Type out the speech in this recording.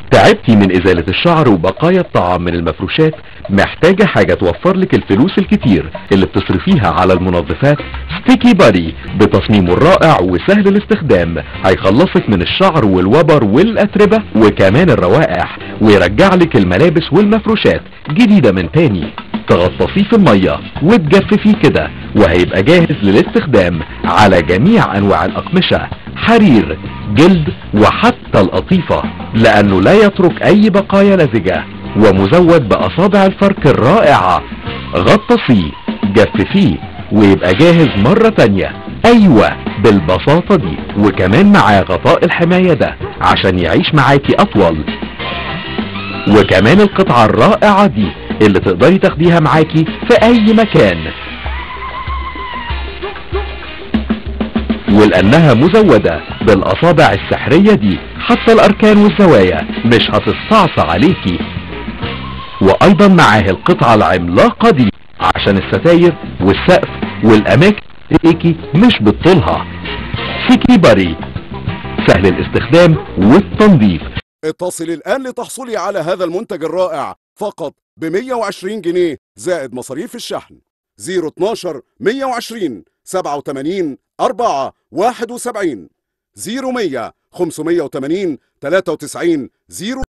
تعبتي من ازالة الشعر وبقايا الطعام من المفروشات محتاجة حاجة توفر لك الفلوس الكتير اللي بتصرفيها على المنظفات ستيكي بادي بتصميمه الرائع وسهل الاستخدام هيخلصك من الشعر والوبر والاتربة وكمان الروائح ويرجع لك الملابس والمفروشات جديدة من تاني تغطسيه في المية وتجففيه كده وهيبقى جاهز للاستخدام على جميع انواع الاقمشة حرير جلد وحتى القطيفة لانه لا يترك اي بقايا لزجة ومزود باصابع الفرك الرائعة غطسيه جففيه ويبقى جاهز مرة تانية ايوه بالبساطة دي وكمان معاه غطاء الحماية ده عشان يعيش معاكي اطول وكمان القطعة الرائعة دي اللي تقدري تاخديها معاكي في اي مكان ولانها مزودة بالاصابع السحرية دي حتى الاركان والزوايا مش هتستعصى عليكي وايضا معاه القطعة العملاقة دي عشان الستاير والسقف والاماكن ليكي مش بتطولها سيكي باري سهل الاستخدام والتنظيف اتصل الآن لتحصلي على هذا المنتج الرائع فقط ب 120 جنيه زائد مصاريف الشحن 012 120 87 4 71 0100 580 93 0